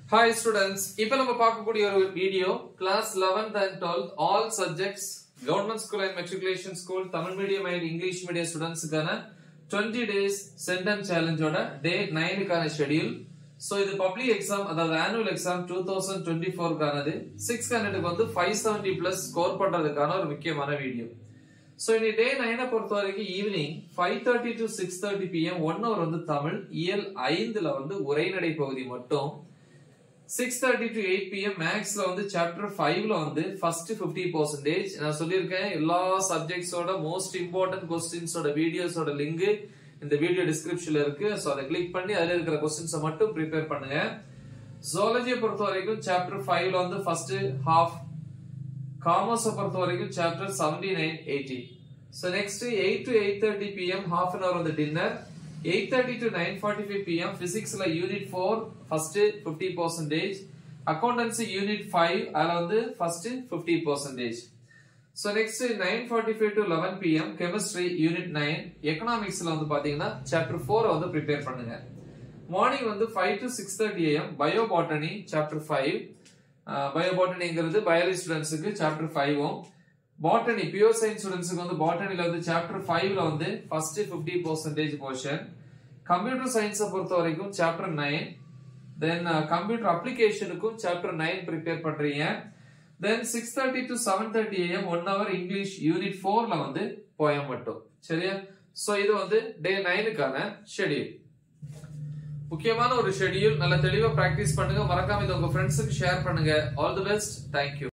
hi students இப்போ நம்ம பார்க்கக்கூடிய ஒரு video class 11th and 12th all subjects government school and matriculation school Tamil medium and English medium ஸ்டூடெண்ட்ஸ்க்கான 20 days sentence சேலஞ்சோட day நைனுக்கான ஷெடியூல் ஸோ இது பப்ளிக் எக்ஸாம் அதாவது annual exam two thousand twenty ஃபோர்க்கானது சிக்ஸ் ஹண்ட்ரடுக்கு வந்து ஃபைவ் செவன்டி பிளஸ் ஸ்கோர் பண்றதுக்கான ஒரு முக்கியமான வீடியோ ஸோ இனி டே நைனை பொறுத்த வரைக்கும் evening five thirty to six thirty PM one hour வந்து தமிழ் இயல் ஐந்துல வந்து உரைநடை பகுதி மட்டும் six thirty to eight PM மேக்ஸ்ல வந்து சாப்டர் ஃபைவ்ல வந்து ஃபர்ஸ்ட் பிப்டி பர்சன்டேஜ் நான் சொல்லியிருக்கேன் எல்லா சப்ஜெக்ட்ஸோட மோஸ்ட் இம்பார்ட்டன்ட் கொஸ்டின்ஸோட வீடியோஸோட லிங்க் இந்த வீடியோ டிஸ்கிரிப்ஷன்ல இருக்கு ஸோ அதை கிளிக் பண்ணி அதுல இருக்கிற கொஸ்டின்ஸை மட்டும் ப்ரிப்பேர் பண்ணுங்க ஜுவாலஜியை பொறுத்த வரைக்கும் சாப்டர் ஃபைவ்ல வந்து ஃபர்ஸ்ட் ஹாஃப் காமர்ஸை பொறுத்த வரைக்கும் chapter seventy nine eighty so next eight to eight thirty PM half an hour வந்து dinner eight thirty to nine forty five PM பிசிக்ஸ்ல unit four first fifty percentage accountancy unit five அதுல வந்து first fifty percentage so next nine forty five to eleven PM chemistry unit nine எக்கனாமிக்ஸ்ல வந்து பாத்தீங்கன்னா chapter four வந்து prepare பண்ணுங்க morning வந்து five to six thirty AM bio botany chapter five bio பாட்டனிங்கிறது biology ஸ்டூடெண்ட்ஸுக்கு சாப்டர் ஃபைவும் பாட்டனி பியூர் சயின்ஸ் ஸ்டூடெண்ட்ஸுக்கு வந்து பாட்டனில வந்து சாப்டர் ஃபைவ்ல வந்து first fifty percentage portion computer சயின்ஸை பொறுத்த வரைக்கும் சாப்டர் நைன் தென் கம்ப்யூட்டர் அப்ளிகேஷனுக்கும் சாப்டர் நைன் ப்ரிப்பேர் பண்றீங்க then six thirty to seven thirty AM one hour English unit ஃபோர்ல வந்து போயம் மட்டும் சரியா சோ இது வந்து டே நைனுக்கான ஷெடியூல் முக்கியமான ஒரு ஷெடியூல் நல்ல தெளிவா பிராக்டிஸ் பண்ணுங்க மறக்காம இதை உங்க ஃப்ரெண்ட்ஸுக்கு ஷேர் பண்ணுங்க ஆல் தி பெஸ்ட் தேங்க்யூ